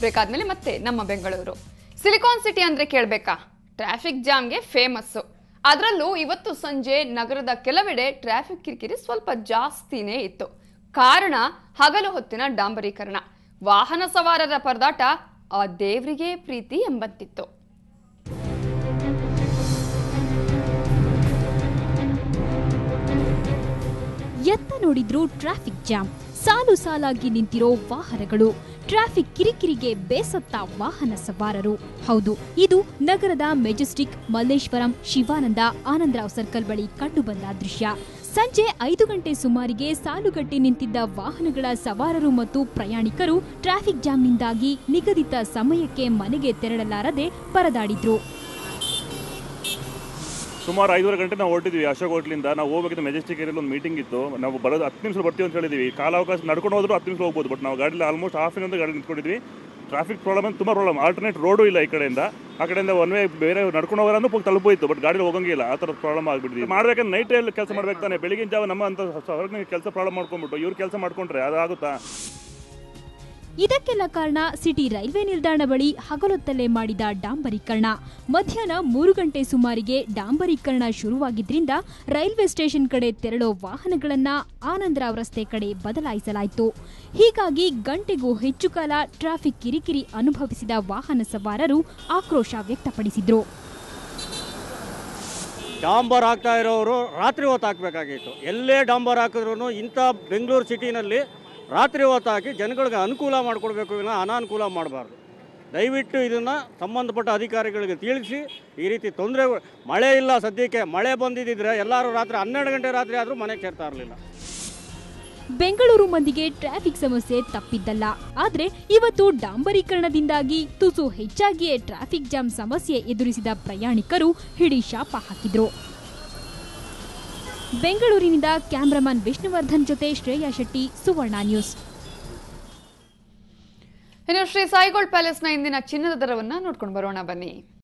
ಬೇಕಾದ್ಮೇಲೆ ಮತ್ತೆ ನಮ್ಮ Bengaluru silicon city ಅಂದ್ರೆ ಕೇಳ್ಬೇಕಾ ಟ್ರಾಫಿಕ್ ಜಾಮ್ಗೆ ಫೇಮಸ್ಸು ಅದರಲ್ಲೂ ಇವತ್ತು ಸಂಜೆ ನಗರದ ಕೆಲವೆಡೆ ಟ್ರಾಫಿಕ್ ಕಿರಿಕಿರಿ ಸ್ವಲ್ಪ ಜಾಸ್ತಿನೇ ಇತ್ತು ಕಾರಣ ಹಗಲು ಹೊತ್ತಿನ ಡಾಂಬರೀಕರಣ ವಾಹನ ಸವಾರರ ಪರದಾಟ ಆ ದೇವರಿಗೆ ಪ್ರೀತಿ ಎಂಬಂತಿತ್ತು ಎತ್ತ ನೋಡಿದ್ರೂ ಟ್ರಾಫಿಕ್ ಜಾಮ್ ಸಾಲು ಸಾಲಾಗಿ ನಿಂತಿರೋ ವಾಹನಗಳು ಟ್ರಾಫಿಕ್ ಕಿರಿಕಿರಿಗೆ ಬೇಸತ್ತ ವಾಹನ ಸವಾರರು ಹೌದು ಇದು ನಗರದ ಮೆಜೆಸ್ಟಿಕ್ ಮಲ್ಲೇಶ್ವರಂ ಶಿವಾನಂದ ಆನಂದರಾವ್ ಸರ್ಕಲ್ ಬಳಿ ಕಂಡುಬಂದ ದೃಶ್ಯ ಸಂಜೆ ಐದು ಗಂಟೆ ಸುಮಾರಿಗೆ ಸಾಲುಗಟ್ಟಿ ನಿಂತಿದ್ದ ವಾಹನಗಳ ಸವಾರರು ಮತ್ತು ಪ್ರಯಾಣಿಕರು ಟ್ರಾಫಿಕ್ ಜಾಮ್ನಿಂದಾಗಿ ನಿಗದಿತ ಸಮಯಕ್ಕೆ ಮನೆಗೆ ತೆರಳಲಾರದೆ ಪರದಾಡಿದ್ರು ಸುಮಾರು ಐದೂವರೆ ಗಂಟೆ ನಾವು ಹೊರಟಿದ್ವಿ ಅಶೋಕ್ ಹೋಟ್ಲಿಂದ ನಾವು ಹೋಗ್ಬೇಕಿತ್ತು ಮೆಜೆಸ್ಟಿಕ್ ಏರಿಯಲ್ಲಿ ಒಂದು ಮೀಟಿಂಗ್ ಇತ್ತು ನಾವು ಬರೋದು ಹತ್ತು ನಿಮಿಷ ಬರ್ತೀವಿ ಅಂತ ಹೇಳಿದ್ವಿ ಕಾಲಾವಕಾಶ ನಡ್ಕೊಂಡು ಹೋದ್ರು ಹತ್ತು ನಿಮಿಷ ಹೋಗ್ಬೋದು ಬಟ್ ನಾವು ಗಾಡಿಲಿ ಆಲ್ಮೋಸ್ಟ್ ಹಾಫ್ ಇನ್ ಗಾಡಿ ನಿಂತ್ಕೊಂಡಿದ್ವಿ ಟ್ರಾಫಿಕ್ ಪ್ರಾಬ್ಲಮ್ ಅಂತ ತುಂಬ ಪ್ರಾಬ್ಲಮ್ ಆಲ್ಟರ್ನೇಟ್ ರೋಡು ಇಲ್ಲ ಈ ಕಡೆಯಿಂದ ಆ ಕಡೆಯಿಂದ ಒನ್ ವೇ ಬೇರೆ ನಡ್ಕೊಂಡು ಹೋಗೋರಂದ್ರೂ ಹೋಗಿ ತಲುಪೋಯ್ತು ಬಟ್ ಗಾಡಿ ಹೋಗಂಗಿಲ್ಲ ಆ ಥರ ಪ್ರಾಬ್ಲಮ್ ಆಗಿಬಿಟ್ಟಿದೆ ಮಾಡ್ಬೇಕಂದ್ರೆ ನೈಟಲ್ಲಿ ಕೆಲಸ ಮಾಡ್ಬೇಕು ತಾನೆ ಬೆಳಿಗಿನ ಜಾವ ನಮ್ಮ ಅಂತ ಹೊರಗೆ ಕೆಲಸ ಪ್ರಾಬ್ಲಮ್ ಮಾಡ್ಕೊಂಡ್ಬಿಟ್ಟು ಇವ್ರು ಕೆಲಸ ಮಾಡ್ಕೊಂಡ್ರೆ ಅದಾಗುತ್ತಾ ಇದಕ್ಕೆಲ್ಲ ಕಾರಣ ಸಿಟಿ ರೈಲ್ವೆ ನಿಲ್ದಾಣ ಬಳಿ ಹಗಲೊತ್ತಲ್ಲೇ ಮಾಡಿದ ಡಾಂಬರೀಕರಣ ಮಧ್ಯಾಹ್ನ ಮೂರು ಗಂಟೆ ಸುಮಾರಿಗೆ ಡಾಂಬರೀಕರಣ ಶುರುವಾಗಿದ್ರಿಂದ ರೈಲ್ವೆ ಸ್ಟೇಷನ್ ಕಡೆ ತೆರಳೋ ವಾಹನಗಳನ್ನ ಆನಂದರಾವ್ ರಸ್ತೆ ಕಡೆ ಬದಲಾಯಿಸಲಾಯಿತು ಹೀಗಾಗಿ ಗಂಟೆಗೂ ಹೆಚ್ಚು ಕಾಲ ಟ್ರಾಫಿಕ್ ಕಿರಿಕಿರಿ ಅನುಭವಿಸಿದ ವಾಹನ ಸವಾರರು ಆಕ್ರೋಶ ವ್ಯಕ್ತಪಡಿಸಿದ್ರು ಡಾಂಬರ್ ಹಾಕ್ತಾ ಇರೋರು ರಾತ್ರಿ ಹೊತ್ತು ಹಾಕಬೇಕಾಗಿತ್ತು ಎಲ್ಲೇ ಡಾಂಬರ್ ಹಾಕಿದ್ರು ಇಂಥ ಬೆಂಗಳೂರು ಸಿಟಿನಲ್ಲಿ ರಾತ್ರಿ ಹೊತ್ತು ಹಾಕಿ ಜನಗಳಿಗೆ ಅನುಕೂಲ ಮಾಡಿಕೊಡ್ಬೇಕು ವಿನ ಅನಾನುಕೂಲ ಮಾಡಬಾರ್ದು ದಯವಿಟ್ಟು ಇದನ್ನು ಸಂಬಂಧಪಟ್ಟ ಅಧಿಕಾರಿಗಳಿಗೆ ತಿಳಿಸಿ ಈ ರೀತಿ ತೊಂದರೆ ಮಳೆ ಇಲ್ಲ ಸದ್ಯಕ್ಕೆ ಮಳೆ ಬಂದಿದ್ದಿದ್ರೆ ಎಲ್ಲರೂ ರಾತ್ರಿ ಹನ್ನೆರಡು ಗಂಟೆ ರಾತ್ರಿ ಆದರೂ ಮನೆಗೆ ಸೇರ್ತಾ ಇರಲಿಲ್ಲ ಬೆಂಗಳೂರು ಮಂದಿಗೆ ಟ್ರಾಫಿಕ್ ಸಮಸ್ಯೆ ತಪ್ಪಿದ್ದಲ್ಲ ಆದ್ರೆ ಇವತ್ತು ಡಾಂಬರೀಕರಣದಿಂದಾಗಿ ತುಸು ಹೆಚ್ಚಾಗಿಯೇ ಟ್ರಾಫಿಕ್ ಜಾಮ್ ಸಮಸ್ಯೆ ಎದುರಿಸಿದ ಪ್ರಯಾಣಿಕರು ಹಿಡಿ ಶಾಪ ಹಾಕಿದ್ರು ಬೆಂಗಳೂರಿನಿಂದ ಕ್ಯಾಮ್ರಾಮನ್ ವಿಷ್ಣುವರ್ಧನ್ ಜೊತೆ ಶ್ರೇಯಾ ಶೆಟ್ಟಿ ಸುವರ್ಣ ನ್ಯೂಸ್ ಇನ್ನು ಶ್ರೀ ಸಾಯಿಗೋಲ್ಡ್ ಪ್ಯಾಲೇಸ್ನ ಇಂದಿನ ಚಿನ್ನದ ದರವನ್ನ ನೋಡ್ಕೊಂಡು ಬರೋಣ ಬನ್ನಿ